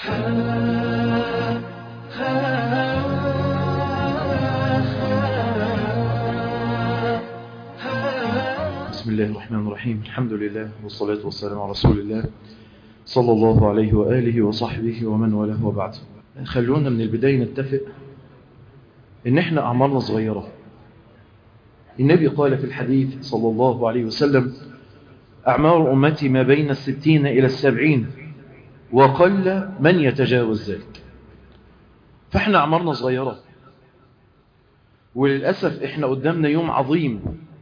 بسم الله الرحمن الرحيم الحمد لله والصلاة والسلام على رسول الله صلى الله عليه وآله وصحبه ومن وله وبعد خلونا من البداية نتفق ان احنا اعمارنا صغيرة النبي قال في الحديث صلى الله عليه وسلم اعمار امتي ما بين الستين الى السبعين وقل من يتجاوز ذلك فاحنا اعمارنا صغيرة وللأسف احنا قدامنا يوم عظيم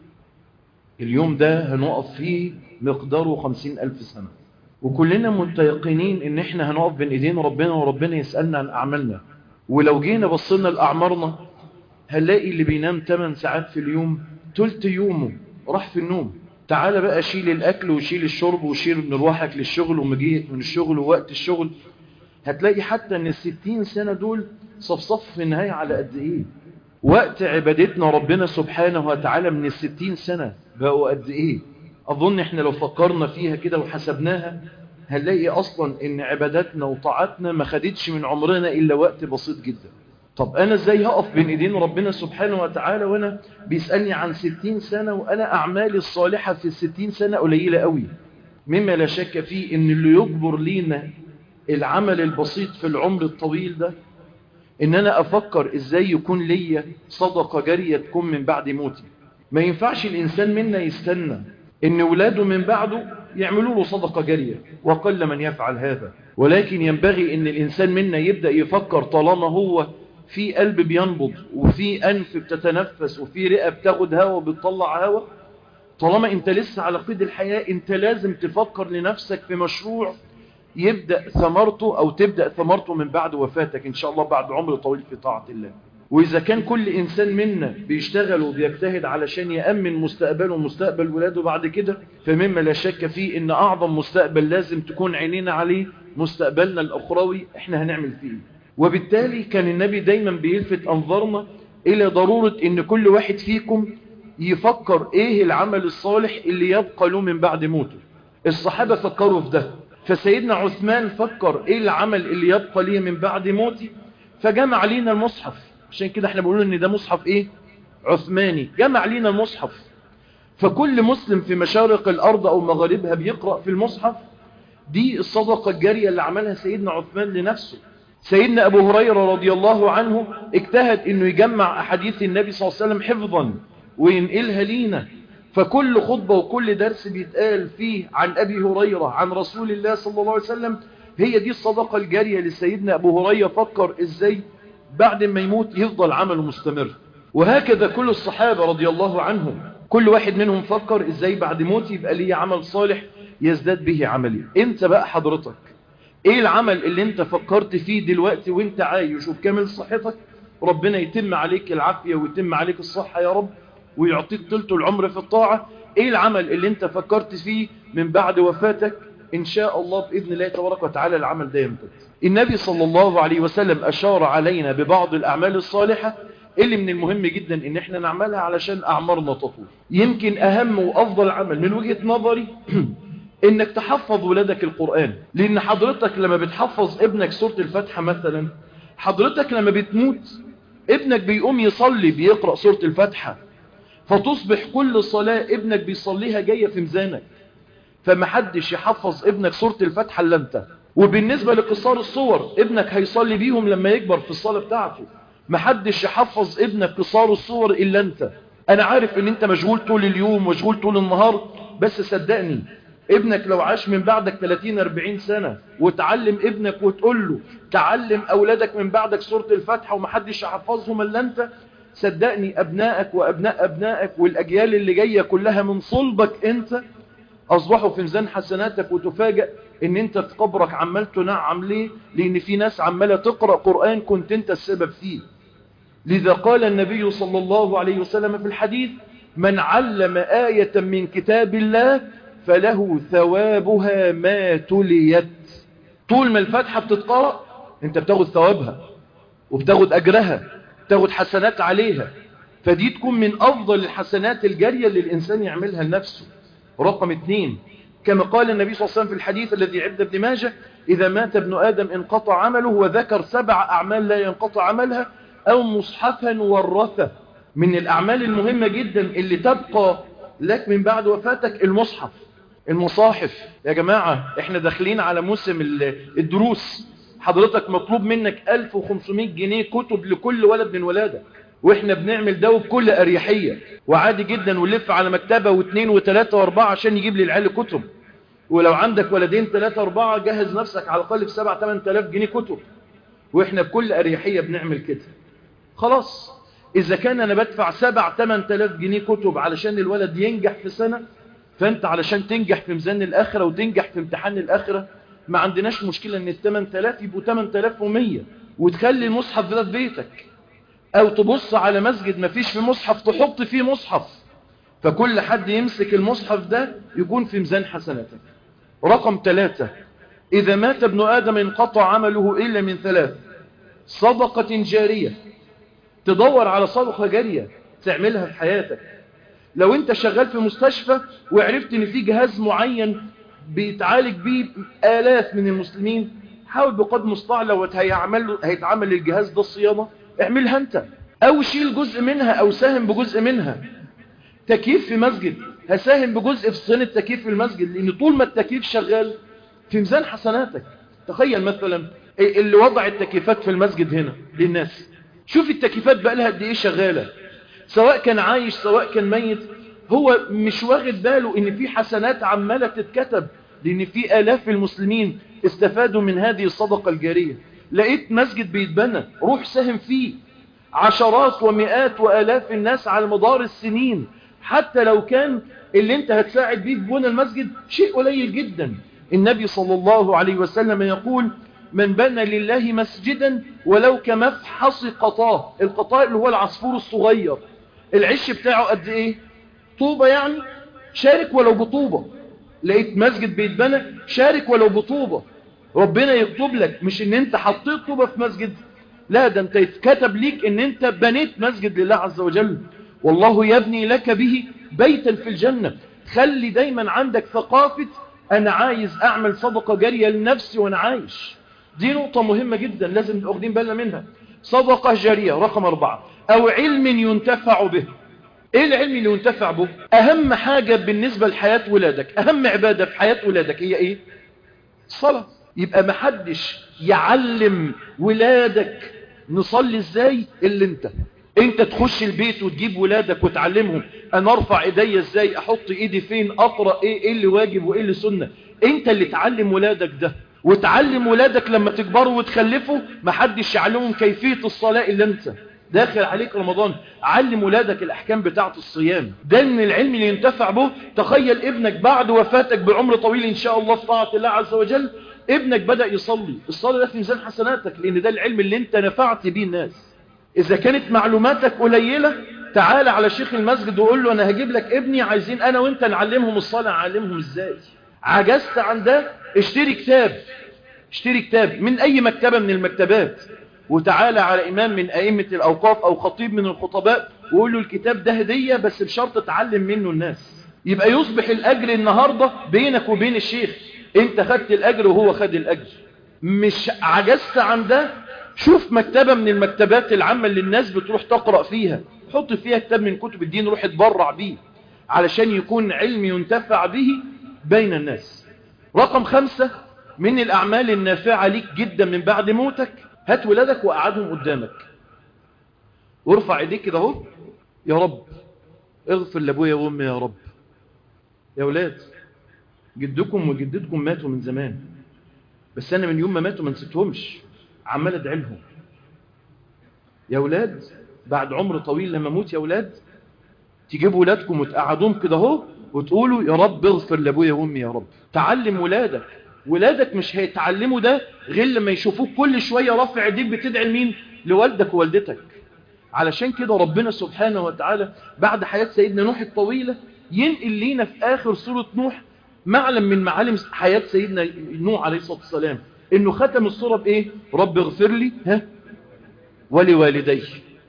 اليوم ده هنقف فيه مقداره خمسين ألف سنة وكلنا متيقنين ان احنا هنقف بين ايدين ربنا وربنا يسألنا عن اعمالنا ولو جينا بصينا لأعمارنا هنلاقي اللي بينام 8 ساعات في اليوم تلت يومه راح في النوم تعال بقى شيل الاكل وشيل الشرب وشيل مروحك للشغل ومجيئك من الشغل ووقت الشغل هتلاقي حتى ان الستين سنة دول صفصف في النهاية على قد ايه وقت عبادتنا ربنا سبحانه وتعالى من الستين سنة بقوا قد ايه اظن احنا لو فكرنا فيها كده وحسبناها هنلاقي اصلا ان عباداتنا وطاعتنا ما خدتش من عمرنا الا وقت بسيط جدا طب انا ازاي هقف بين ايدين ربنا سبحانه وتعالى وانا بيسألني عن ستين سنة وانا اعمالي الصالحة في الستين سنة قليلة قوي مما لا شك فيه ان اللي يجبر لينا العمل البسيط في العمر الطويل ده ان انا افكر ازاي يكون ليا صدقة جارية تكون من بعد موتي ما ينفعش الانسان منا يستنى ان ولاده من بعده يعملوا له صدقة جارية وقل من يفعل هذا ولكن ينبغي ان الانسان منا يبدأ يفكر طالما هو في قلب بينبض وفي انف بتتنفس وفي رئة بتاخد هوا وبتطلع هوا طالما انت لسه على قيد الحياة انت لازم تفكر لنفسك في مشروع يبدأ ثمرته او تبدأ ثمرته من بعد وفاتك ان شاء الله بعد عمر طويل في طاعة الله واذا كان كل انسان منا بيشتغل وبيجتهد علشان يأمن مستقبله ومستقبل ولاده بعد كده فمما لا شك فيه ان اعظم مستقبل لازم تكون عينينا عليه مستقبلنا الاخروي احنا هنعمل فيه وبالتالي كان النبي دايما بيلفت انظارنا الى ضرورة ان كل واحد فيكم يفكر ايه العمل الصالح اللي يبقى له من بعد موته الصحابة فكروا في ده فسيدنا عثمان فكر ايه العمل اللي يبقى ليه من بعد موتي فجمع لينا المصحف عشان كده احنا بنقول ان ده مصحف ايه عثماني جمع لينا المصحف فكل مسلم في مشارق الارض او مغاربها بيقرأ في المصحف دي الصدقة الجارية اللي عملها سيدنا عثمان لنفسه سيدنا ابو هريرة رضي الله عنه اجتهد انه يجمع احاديث النبي صلى الله عليه وسلم حفظا وينقلها لينا فكل خطبة وكل درس بيتقال فيه عن أبي هريرة عن رسول الله صلى الله عليه وسلم هي دي الصدقة الجارية لسيدنا أبو هريرة فكر إزاي بعد ما يموت يفضل عمله مستمر وهكذا كل الصحابة رضي الله عنهم كل واحد منهم فكر إزاي بعد موت يبقى ليه عمل صالح يزداد به عملي انت بقى حضرتك ايه العمل اللي انت فكرت فيه دلوقتي وانت عايش وبكامل صحتك ربنا يتم عليك العافية ويتم عليك الصحة يا رب ويعطيك طلت العمر في الطاعة ايه العمل اللي انت فكرت فيه من بعد وفاتك ان شاء الله بإذن الله تبارك وتعالى العمل ده يمتد النبي صلى الله عليه وسلم اشار علينا ببعض الاعمال الصالحة اللي من المهم جدا ان احنا نعملها علشان اعمارنا تطول يمكن اهم وافضل عمل من وجهة نظري انك تحفظ ولادك القرآن لان حضرتك لما بتحفظ ابنك سورة الفاتحة مثلا حضرتك لما بتموت ابنك بيقوم يصلي بيقرأ سورة الفاتحة فتصبح كل صلاة ابنك بيصليها جاية في ميزانك فمحدش يحفظ ابنك سورة الفاتحة الا انت وبالنسبة لقصار الصور ابنك هيصلي بيهم لما يكبر في الصلاة بتاعته محدش يحفظ ابنك قصار الصور الا انت انا عارف ان انت مشغول طول اليوم مشغول طول النهار بس صدقني ابنك لو عاش من بعدك 30-40 سنة وتعلم ابنك وتقول له تعلم اولادك من بعدك سورة الفاتحة ومحدش يحفظهم الا انت صدقني أبنائك وأبناء أبنائك والأجيال اللي جاية كلها من صلبك أنت أصبحوا في ميزان حسناتك وتفاجأ أن أنت في قبرك عمال تنعم ليه لأن في ناس عمالة تقرأ قرآن كنت أنت السبب فيه لذا قال النبي صلى الله عليه وسلم في الحديث من علم آية من كتاب الله فله ثوابها ما تليت طول ما الفاتحة بتتقرأ أنت بتاخد ثوابها وبتاخد أجرها تاخد حسنات عليها فدي تكون من أفضل الحسنات الجارية اللي الإنسان يعملها لنفسه رقم اثنين كما قال النبي صلى الله عليه وسلم في الحديث الذي عند ابن ماجه إذا مات ابن آدم انقطع عمله وذكر سبع أعمال لا ينقطع عملها أو مصحفا ورثه من الأعمال المهمة جدا اللي تبقى لك من بعد وفاتك المصحف المصاحف يا جماعة احنا داخلين على موسم الدروس حضرتك مطلوب منك 1500 جنيه كتب لكل ولد من ولادك واحنا بنعمل ده بكل اريحية وعادي جدا ونلف على مكتبة واثنين وثلاثة واربعة عشان يجيب لي العيال كتب ولو عندك ولدين ثلاثة اربعة جهز نفسك على الاقل في 7 8000 جنيه كتب واحنا بكل اريحية بنعمل كده خلاص اذا كان انا بدفع 7 8000 جنيه كتب علشان الولد ينجح في سنة فانت علشان تنجح في ميزان الاخرة وتنجح في امتحان الاخرة ما عندناش مشكلة ان ال 8000 يبقوا 8100 وتخلي المصحف ده في بيتك او تبص على مسجد ما فيش في مصحف تحط فيه مصحف فكل حد يمسك المصحف ده يكون في ميزان حسناتك رقم ثلاثة إذا مات ابن آدم انقطع عمله إلا من ثلاث صدقة جارية تدور على صدقة جارية تعملها في حياتك لو انت شغال في مستشفى وعرفت ان في جهاز معين بيتعالج بيه آلاف من المسلمين حاول بقدر المستطاع لو هيعمل هيتعمل الجهاز ده الصيانة اعملها انت او شيل جزء منها او ساهم بجزء منها تكييف في مسجد هساهم بجزء في صيانة تكييف في المسجد لان طول ما التكييف شغال في ميزان حسناتك تخيل مثلا اللي وضع التكييفات في المسجد هنا للناس شوف التكييفات بقى لها قد ايه شغالة سواء كان عايش سواء كان ميت هو مش واخد باله ان في حسنات عمالة تتكتب لان في الاف المسلمين استفادوا من هذه الصدقة الجارية لقيت مسجد بيتبنى روح ساهم فيه عشرات ومئات والاف الناس على مدار السنين حتى لو كان اللي انت هتساعد بيه في بنى المسجد شيء قليل جدا النبي صلى الله عليه وسلم يقول من بنى لله مسجدا ولو كمفحص قطاه القطاء اللي هو العصفور الصغير العش بتاعه قد ايه طوبة يعني شارك ولو بطوبة لقيت مسجد بيتبنى شارك ولو بطوبة ربنا يكتب لك مش ان انت حطيت طوبة في مسجد لا ده انت يتكتب ليك ان انت بنيت مسجد لله عز وجل والله يبني لك به بيتا في الجنة خلي دايما عندك ثقافة انا عايز اعمل صدقة جارية لنفسي وانا عايش دي نقطة مهمة جدا لازم ناخدين بالنا منها صدقة جارية رقم اربعة او علم ينتفع به ايه العلم اللي ينتفع به اهم حاجة بالنسبة لحياة ولادك اهم عبادة في حياة ولادك هي ايه الصلاة يبقى محدش يعلم ولادك نصلي ازاي اللي انت انت تخش البيت وتجيب ولادك وتعلمهم انا ارفع ايديا ازاي احط ايدي فين اقرا ايه ايه اللي واجب وايه اللي سنه انت اللي تعلم ولادك ده وتعلم ولادك لما تكبروا وتخلفوا محدش يعلمهم كيفيه الصلاه الا انت داخل عليك رمضان علم ولادك الأحكام بتاعة الصيام ده من العلم اللي ينتفع به تخيل ابنك بعد وفاتك بعمر طويل إن شاء الله في طاعة الله عز وجل ابنك بدأ يصلي الصلاة ده في ميزان حسناتك لأن ده العلم اللي انت نفعت بيه الناس إذا كانت معلوماتك قليلة تعال على شيخ المسجد وقول له أنا هجيب لك ابني عايزين أنا وانت نعلمهم الصلاة نعلمهم إزاي عجزت عن ده اشتري كتاب اشتري كتاب من أي مكتبة من المكتبات وتعالى على إمام من أئمة الأوقاف أو خطيب من الخطباء وقول له الكتاب ده هدية بس بشرط تعلم منه الناس يبقى يصبح الأجر النهاردة بينك وبين الشيخ انت خدت الأجر وهو خد الأجر مش عجزت عن ده شوف مكتبة من المكتبات العامة اللي الناس بتروح تقرأ فيها حط فيها كتاب من كتب الدين روح اتبرع بيه علشان يكون علم ينتفع به بين الناس رقم خمسة من الأعمال النافعة ليك جدا من بعد موتك هات ولادك وقعدهم قدامك وارفع ايديك كده اهو يا رب اغفر لابويا وامي يا رب يا ولاد جدكم وجدتكم ماتوا من زمان بس انا من يوم ما ماتوا ما نسيتهمش عمال ادعي لهم يا ولاد بعد عمر طويل لما اموت يا ولاد تجيبوا ولادكم وتقعدوهم كده اهو وتقولوا يا رب اغفر لابويا وامي يا رب تعلم ولادك ولادك مش هيتعلموا ده غير لما يشوفوك كل شوية رافع ايديك بتدعي لمين لوالدك ووالدتك علشان كده ربنا سبحانه وتعالى بعد حياة سيدنا نوح الطويلة ينقل لينا في آخر سورة نوح معلم من معالم حياة سيدنا نوح عليه الصلاة والسلام انه ختم السورة بايه رب اغفر لي ها ولوالدي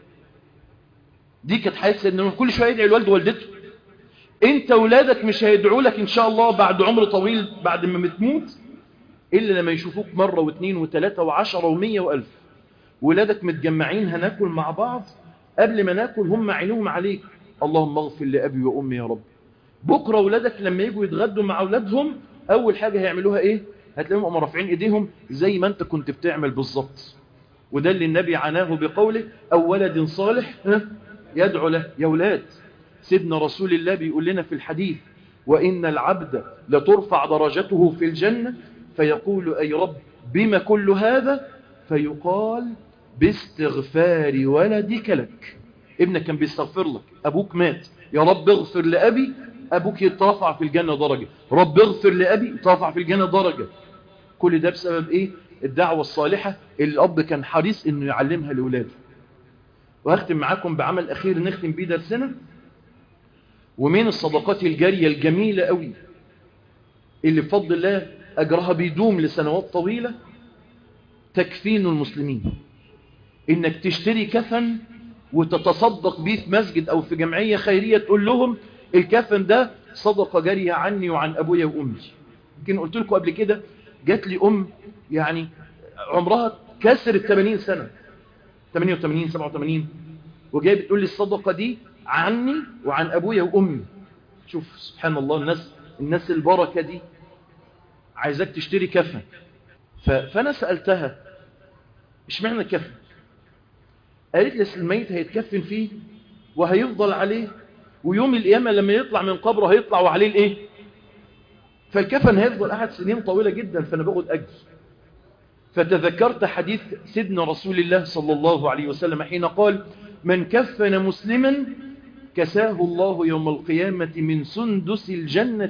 دي كانت حياة سيدنا نوح كل شوية يدعي لوالده ووالدته انت ولادك مش هيدعوا لك ان شاء الله بعد عمر طويل بعد ما بتموت إلا لما يشوفوك مرة واثنين وثلاثة وعشرة ومية وألف ولادك متجمعين هناكل مع بعض قبل ما ناكل هم عينهم عليك اللهم اغفر لأبي وأمي يا رب بكرة ولادك لما يجوا يتغدوا مع أولادهم أول حاجة هيعملوها إيه هتلاقيهم هم رافعين إيديهم زي ما أنت كنت بتعمل بالظبط وده اللي النبي عناه بقوله أو ولد صالح يدعو له يا ولاد سيدنا رسول الله بيقول لنا في الحديث وإن العبد لترفع درجته في الجنة فيقول أي رب بما كل هذا فيقال باستغفار ولدك لك ابنك كان بيستغفر لك أبوك مات يا رب اغفر لأبي أبوك يترفع في الجنة درجة رب اغفر لأبي يترفع في الجنة درجة كل ده بسبب إيه الدعوة الصالحة اللي الأب كان حريص إنه يعلمها لأولاده وهختم معاكم بعمل أخير نختم بيه درسنا ومن الصدقات الجارية الجميلة قوي اللي بفضل الله أجرها بيدوم لسنوات طويلة تكفين المسلمين إنك تشتري كفن وتتصدق بيه في مسجد أو في جمعية خيرية تقول لهم الكفن ده صدقة جارية عني وعن أبويا وأمي يمكن قلت لكم قبل كده جات لي أم يعني عمرها كسر ال 80 سنة 88 87 وجاي بتقول لي الصدقة دي عني وعن أبويا وأمي شوف سبحان الله الناس الناس البركة دي عايزاك تشتري كفن فأنا سألتها إيش معنى كفن قالت لي الميت هيتكفن فيه وهيفضل عليه ويوم القيامة لما يطلع من قبره هيطلع وعليه الايه فالكفن هيفضل قاعد سنين طويلة جدا فأنا باخد أجر فتذكرت حديث سيدنا رسول الله صلى الله عليه وسلم حين قال من كفن مسلما كساه الله يوم القيامة من سندس الجنة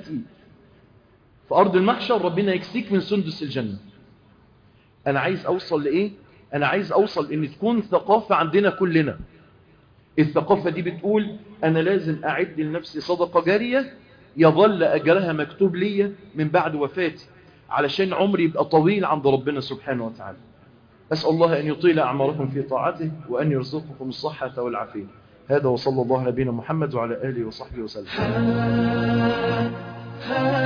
في أرض المحشر ربنا يكسيك من سندس الجنة أنا عايز أوصل لإيه أنا عايز أوصل إن تكون ثقافة عندنا كلنا الثقافة دي بتقول أنا لازم أعد لنفسي صدقة جارية يظل أجرها مكتوب لي من بعد وفاتي علشان عمري يبقى طويل عند ربنا سبحانه وتعالى أسأل الله أن يطيل أعماركم في طاعته وأن يرزقكم الصحة والعافية هذا وصلى الله على نبينا محمد وعلى آله وصحبه وسلم